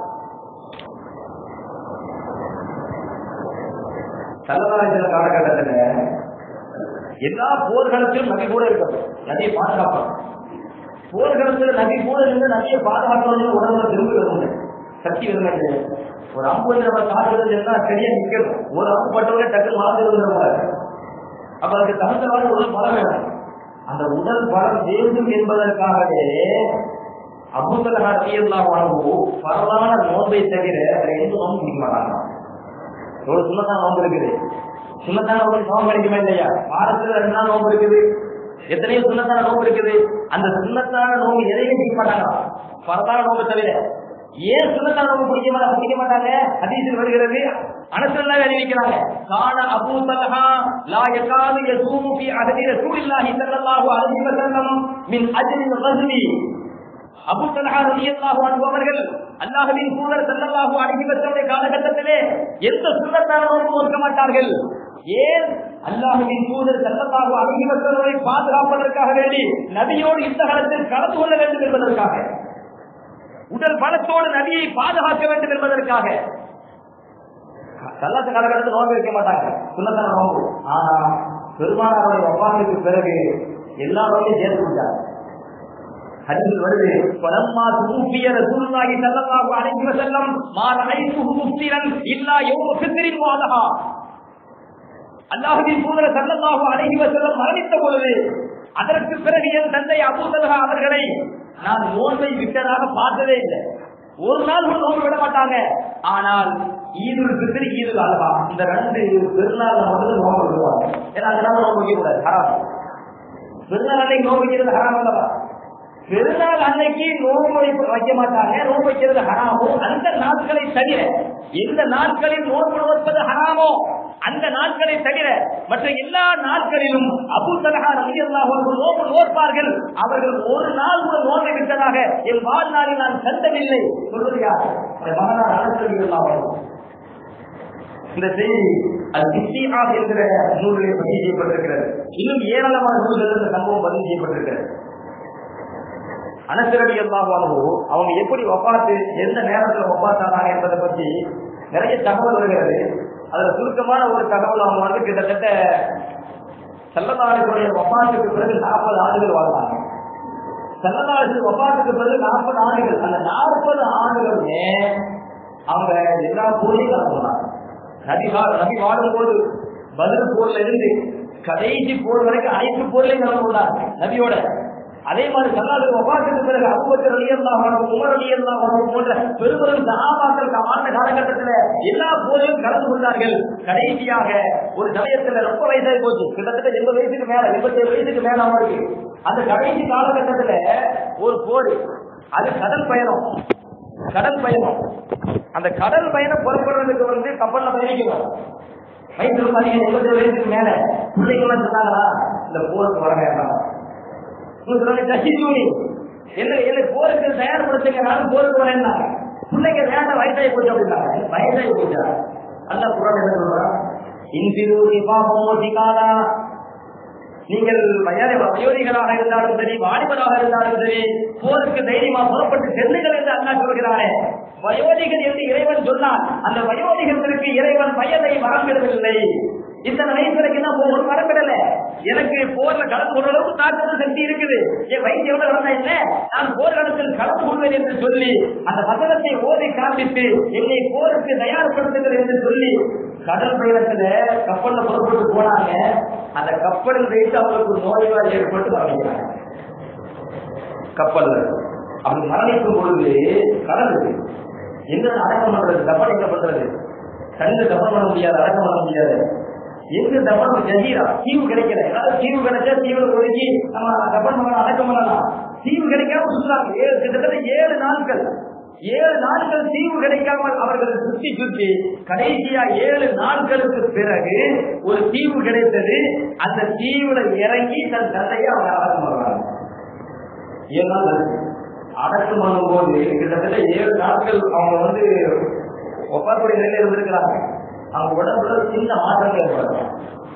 சல்லதாரிசில காலகட்டத்துல எல்லா போர்களத்திலும் நபி கூட இருக்கணும் நதியை பாதுகாக்கணும் போர்களத்துல நபி கூட இருந்து நதியை பாதுகாக்கணும் உடம்புல திரும்பி வருங்க சக்தி வருங்க ஒரு அம்பு வந்து நம்ம தாக்குறது என்ன சரியா நிக்கணும் ஒரு அம்பு பட்டவங்க டக்குனு வாழ்ந்து அப்ப அதுக்கு தகுந்தவாறு உடல் பலம் வேணும் அந்த உடல் பலம் வேண்டும் என்பதற்காகவே அபுதலகா ரலியல்லாஹு அன்ஹு பரவான நோன்பை தவிர வேற எந்த நோன்பு பிடிக்க மாட்டாங்க ஒரு சுண்ணத்தான நோன்பு இருக்குது சுண்ணத்தான நோன்பு நோன்பு கிடைக்குமா இல்லையா வாரத்துல ரெண்டு நாள் நோன்பு இருக்குது எத்தனையோ சுண்ணத்தான நோன்பு இருக்குது அந்த சுண்ணத்தான நோன்பு எதையும் பிடிக்க மாட்டாங்க பரவான நோன்பு தவிர ஏன் சுண்ணத்தான நோன்பு பிடிக்க மாட்டாங்க பிடிக்க மாட்டாங்க ஹதீஸில் வருகிறது அனசல்லாவே அறிவிக்கிறாங்க கான அபூ தல்ஹா லா யகாது யசூமு ஃபி அஹதி ரசூலில்லாஹி ஸல்லல்லாஹு அலைஹி வஸல்லம் மின் அஜ்லில் ரஜ்லி அபு தலஹா ரலியல்லாஹு அன்ஹு அவர்கள் அல்லாஹ்வின் தூதர் ஸல்லல்லாஹு அலைஹி வஸல்லம் காலகட்டத்திலே எந்த சுன்னத்தான நோன்பு நோக்க மாட்டார்கள் ஏன் அல்லாஹ்வின் தூதர் ஸல்லல்லாஹு அலைஹி வஸல்லமை பாதுகாப்பதற்காக வேண்டி நபியோடு இந்த காலத்தில் கலந்து கொள்ள வேண்டும் என்பதற்காக உடல் பலத்தோடு நபியை பாதுகாக்க வேண்டும் என்பதற்காக சல்லாத்த காலகட்டத்தில் நோன்பு வைக்க மாட்டாங்க சுண்ணத்தான நோன்பு ஆனா பெருமானாருடைய ஒப்பாந்துக்கு பிறகு எல்லா நோயும் சேர்த்து விட்டாங்க ஹதீஸ் வருது பலம்மா தூபிய ரசூலுல்லாஹி ஸல்லல்லாஹு அலைஹி வஸல்லம் மா ரஐத்துஹு முஃப்திரன் இல்லா யௌம ஃபித்ரின் வாதஹா அல்லாஹ்வின் தூதர் ஸல்லல்லாஹு அலைஹி வஸல்லம் மரணித்த பொழுது அதற்கு பிறகு என் தந்தை அபூ தல்ஹா அவர்களை நான் நோன்பை விட்டதாக பார்த்ததே இல்லை ஒரு நாள் கூட நோன்பு விட மாட்டாங்க ஆனால் ஈதுல் ஃபித்ர் ஈதுல் அல்ஹா இந்த ரெண்டு பெருநாள் மட்டும் நோன்பு விடுவாங்க ஏன்னா அதனால நோன்பு வைக்க கூடாது ஹராம் பெருநாள் அன்னைக்கு நோன்பு வைக்கிறது ஹராம் அல்லவா பெருநாள் அன்னைக்கு நோன்பு வைக்க- வைக்க மாட்டாங்க நோன்பு வைக்கிறது ஹராமோ அந்த நாட்களை தவிர எந்த நாட்களில் நோன்பு நோற்பது ஹராமோ அந்த நாட்களை தவிர மற்ற எல்லா நாட்களிலும் அபு தலஹா ரலியல்லாஹு அன்ஹு நோன்பு நோற்பார்கள் அவர்கள் ஒரு நாள் கூட நோன்பை விட்டதாக என் வாழ்நாளில் நான் கண்டதில்லை சொல்வது யார் என் மகனார் அனஸ் ரலியல்லாஹு அன்ஹு. இந்த செய்தி அது திஸ்ஸீஆ என்கிற நூலிலே பதிவு செய்யப்பட்டிருக்கிறது இன்னும் ஏராளமான நூல்கள் இந்த சம்பவம் பதிவு செய்யப்பட்டிருக்கிறது அனசரடி அல்லாஹ் அவங்க எப்படி ஒப்பாத்து எந்த நேரத்துல ஒப்பாத்தானாங்க என்பதை பற்றி நிறைய தகவல் வருகிறது அதுல சுருக்கமான ஒரு தகவல் அவங்க வந்து கிட்டத்தட்ட செல்லதாளுடைய ஒப்பாத்துக்கு பிறகு நாற்பது ஆண்டுகள் வாழ்ந்தாங்க செல்லதாளு ஒப்பாத்துக்கு பிறகு நாற்பது ஆண்டுகள் அந்த நாற்பது ஆண்டுகளுமே அவங்க எல்லா போரையும் கலந்துனாங்க நபி வா- நபி வாழும்போது பதில் போர்ல இருந்து கடைசி போர் வரைக்கும் அனைத்து போர்லையும் கலந்து கொண்டாங்க நபியோட அதே மாதிரி சல்லாது ஒப்பாத்துக்கு பிறகு அபுபக்கர் அலியல்லாம் உமர் அலியல்லாம் போன்ற பெரும்பெரும் சகாபாக்கள் வாழ்ந்த காலகட்டத்தில் எல்லா போரையும் கலந்து கொண்டார்கள் கடைசியாக ஒரு சமயத்துல ரொம்ப வயசாகி போச்சு கிட்டத்தட்ட எண்பது வயசுக்கு மேல எண்பத்தி ஏழு வயசுக்கு மேல அவருக்கு அந்த கடைசி காலகட்டத்துல ஒரு போர் அது கடல் பயணம் கடல் பயணம் அந்த கடல் பயணம் புறப்படுறதுக்கு வந்து கப்பல்ல பயணிக்கணும் வயசு பாத்தீங்கன்னா எண்பத்தி ஏழு வயசுக்கு மேல பிள்ளைங்க சொன்னாங்களா இந்த போருக்கு வர வேண்டாம் என்ன என்ன போருக்கு தயார்படுத்துங்க நானும் போருக்கு வரேன்னா பிள்ளைங்க வேண்டாம் வயசாகி போச்சு அப்படின்னாங்க வயசாகி போச்சா அல்ல குரான் என்ன சொல்றா இன்பிரு நிபாபமோ திகாதா நீங்கள் வயதை வயோதிகளாக இருந்தாலும் சரி வாலிபராக இருந்தாலும் சரி போருக்கு தைரியமா புறப்பட்டு செல்லுங்கள் என்று அண்ணா சொல்கிறாரே வயோதிகர் என்று இறைவன் சொன்னான் அந்த வயோதிகத்திற்கு இறைவன் வயதை வரம்பிடவில்லை இத்தனை வயசு வரைக்கும் தான் ஒரு வரப்பிடல எனக்கு போர்ல கலந்து கொள்ள அளவுக்கு தாக்குதல் சக்தி இருக்குது என் வயசு எவ்வளவு வளர்ந்தா என்ன நான் போர்க்களத்தில் கலந்து கொள்வேன் என்று சொல்லி அந்த வசனத்தை ஓதி காண்பித்து என்னை போருக்கு தயார்படுத்துங்கள் என்று சொல்லி கடல் பயணத்துல கப்பல்ல புறப்பட்டு போனாங்க அந்த கப்பலில் வைத்து அவங்களுக்கு நோய்வாய் ஏற்பட்டு மரணிக்கிறாங்க கப்பல்ல அப்படி மரணிக்கும் பொழுது கடல் எங்க அடக்கம் பண்றது தப்பன் எங்க பண்றது கண்ணு தப்பம் பண்ண முடியாது அடக்கம் பண்ண முடியாது எங்க தப்பன் ஜசீரா தீவு கிடைக்கல ஏதாவது தீவு கிடைச்சா தீவுல ஒதுக்கி நம்ம தப்பன் பண்ண அடக்கம் பண்ணலாம் தீவு கிடைக்காம சுற்றுறாங்க ஏழு கிட்டத்தட்ட ஏழு நாட்கள் ஏழு நாட்கள் தீவு கிடைக்காமல் அவர்கள் சுத்தி சுத்தி கடைசியா ஏழு நாட்களுக்கு பிறகு ஒரு தீவு கிடைத்தது அந்த தீவுல இறங்கி தன் தந்தையை அவங்க அடக்கம் பண்றாங்க ஏழு நாள் ஆச்சு. அடக்கம் பண்ணும்போது கிட்டத்தட்ட ஏழு நாட்கள் அவங்க வந்து ஒப்பாத்துடைய நிலையில இருந்திருக்கிறாங்க அவங்க உடம்புல சின்ன மாற்றங்கள் ஏற்படும்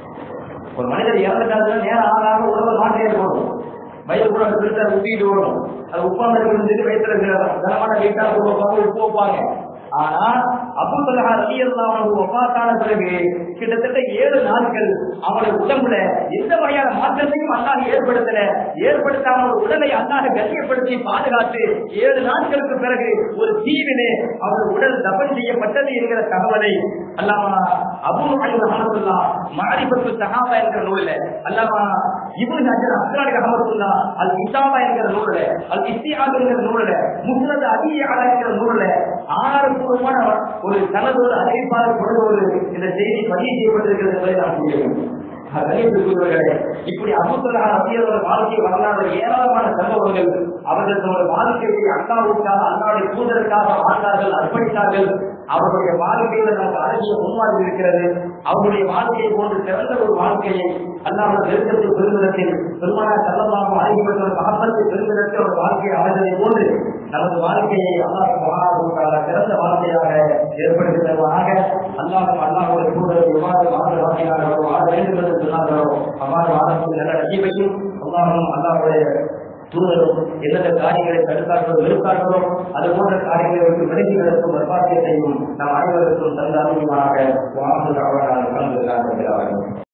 ஒரு மனிதர் இறந்துட்டாங்கன்னா நேரம் ஆக ஆக உடம்புல மாற்றம் ஏற்படும் வயிறு கூட பெருசா ஊட்டிட்டு வரும் அது உப்பாந்து இருந்துட்டு வயிற்றுல கனமான வீட்டா வைப்பாங்க உப்பு வைப்பாங்க ஆனா அபுதலகா ரவி எல்லாம் ஒப்பாத்தான பிறகு கிட்டத்தட்ட ஏழு நாட்கள் அவனுடைய உடம்புல எந்த வகையான மாற்றத்தையும் அல்லாஹ் ஏற்படுத்தல ஏற்படுத்தாம ஒரு உடலை அல்லாஹ் கண்ணியப்படுத்தி பாதுகாத்து ஏழு நாட்களுக்கு பிறகு ஒரு தீவிலே அவர் உடல் தபன் செய்யப்பட்டது என்கிற தகவலை அல்லாமா அபு அலி ரஹமத்துல்லா மாரிபத்து சஹாபா என்கிற நூலில் அல்லாமா இப்னு ஹஜர் அஸ்லாடி ரஹமத்துல்லா அல் இசாபா என்கிற நூலில் அல் இஸ்தியாத் என்கிற நூலில் முஸ்னத் அபி அலா என்கிற நூலில் ஆரோக்கியமான ஒரு தனது ஒரு அறிவிப்பாளர் கொண்டு ஒரு இந்த செய்தி பதிவு செய்யப்பட்டிருக்கிறது என்பதை நான் கூறியிருக்கேன் கணியத்துக்குரியவர்களே, இப்படி அபுத்தலா ரபியோட வாழ்க்கை வரலாறு ஏராளமான சம்பவங்கள் அவர்கள் தமது வாழ்க்கையை அல்லாவுக்காக அல்லாவுடைய தூதருக்காக வாழ்ந்தார்கள் அர்ப்பணித்தார்கள் அவருடைய வாழ்க்கையில நமக்கு அழகிய முன்மாதிரி இருக்கிறது அவருடைய வாழ்க்கையை போன்று சிறந்த ஒரு வாழ்க்கையை அல்லாமல் நெருக்கத்தை பெருமிதத்தில் பெருமானா செல்லமாக அழைக்கப்பட்ட மகப்பத்தை பெருமிதத்தில் ஒரு வாழ்க்கையை அமைந்ததை போன்று நமது வாழ்க்கையை அல்லாஹ் மகாராஜாக சிறந்த வாழ்க்கையாக ஏற்படுத்தி தருவாராக அல்லாஹும் அல்லாஹுடைய தூதர் எவ்வாறு வாழ்ந்த வாழ்க்கையாக வாழ வேண்டும் என்று சொன்னார்களோ அவ்வாறு வாழக்கூடிய நல்ல நஜீபையும் அல்லாஹும் அல்லாஹுடைய தூதரும் எந்தெந்த காரியங்களை தடுத்தார்களோ வெறுத்தார்களோ அது போன்ற காரியங்களை விட்டு விலகிகளுக்கும் நிர்வாகத்தையும் நம் அனைவருக்கும் தந்த அறிவுமாக வாழ்ந்து கலந்து